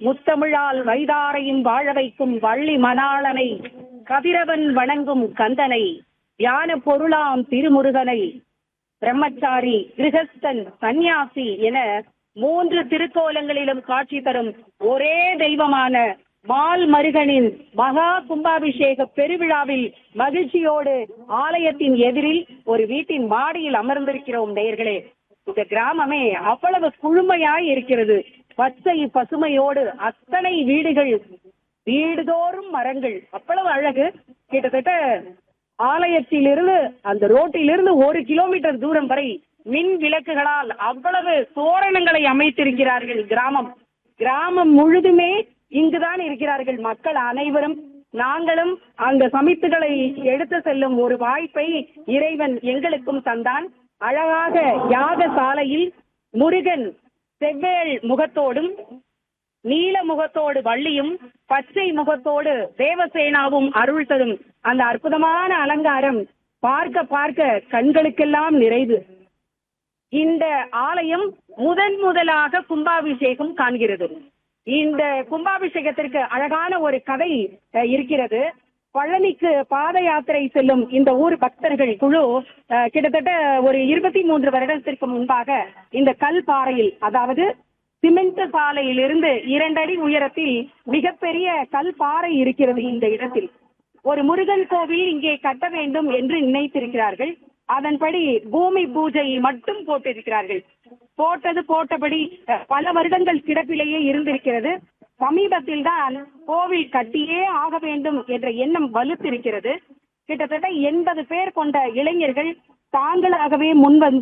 முத்தமிழால் வைதாரையும் வாழ வைக்கும் வள்ளி மணாளனை கதிரவன் வணங்கும் கந்தனை ஞான பொருளாம் திருமுருகனை பிரம்மச்சாரி கிரகஸ்தன் சந்நியாசி என மூன்று திருக்கோலங்களிலும் காட்சி தரும் ஒரே தெய்வமான மால் மருகனின் மகா கும்பாபிஷேக பெருவிழாவில் மகிழ்ச்சியோடு ஆலயத்தின் எதிரில் ஒரு வீட்டின் மாடியில் அமர்ந்திருக்கிறோம் நேயர்களே இந்த கிராமமே அவ்வளவு குழுமையாய் இருக்கிறது பச்சை பசுமையோடு அத்தனை வீடுகள் வீடுதோறும் மரங்கள் அவ்வளவு அழகு கிட்டத்தட்ட ஆலயத்திலிருந்து அந்த ரோட்டிலிருந்து ஒரு கிலோமீட்டர் தூரம் வரை மின் விளக்குகளால் அவ்வளவு தோரணங்களை அமைத்திருக்கிறார்கள் கிராமம் கிராமம் முழுதுமே இங்குதான் இருக்கிறார்கள் மக்கள் அனைவரும் நாங்களும் அந்த சமித்துகளை எடுத்து செல்லும் ஒரு வாய்ப்பை இறைவன் எங்களுக்கும் தந்தான் அழகாக யாக சாலையில் முருகன் செவ்வேள் முகத்தோடும் நீல முகத்தோடு வள்ளியும் பச்சை முகத்தோடு தேவசேனாவும் அருள் தரும் அந்த அற்புதமான அலங்காரம் பார்க்க பார்க்க கண்களுக்கெல்லாம் நிறைவு இந்த ஆலயம் முதன் முதலாக கும்பாபிஷேகம் காண்கிறது இந்த கும்பாபிஷேகத்திற்கு அழகான ஒரு கதை அஹ், இருக்கிறது பழனிக்கு பாத யாத்திரை செல்லும் இந்த ஊர் பக்தர்கள் குழு அஹ், கிட்டத்தட்ட ஒரு இருபத்தி மூன்று வருடத்திற்கு முன்பாக இந்த கல் பாறையில் அதாவது சிமெண்ட் சாலையிலிருந்து இரண்டடி உயரத்தில் மிகப்பெரிய கல் பாறை இருக்கிறது இந்த இடத்தில் ஒரு முருகன் கோவில் இங்கே கட்ட வேண்டும் என்று நினைத்திருக்கிறார்கள் அதன்படி பூமி பூஜை மட்டும் போட்டிருக்கிறார்கள் போட்டது போட்டபடி அஹ், பல வருடங்கள் கிடப்பிலேயே இருந்திருக்கிறது சமீபத்தில் தான் கோவில் கட்டியே ஆக வேண்டும் என்ற எண்ணம் வலுத்திருக்கிறது கிட்டத்தட்ட எண்பது பேர் கொண்ட இளைஞர்கள் தாங்களாகவே முன்வந்து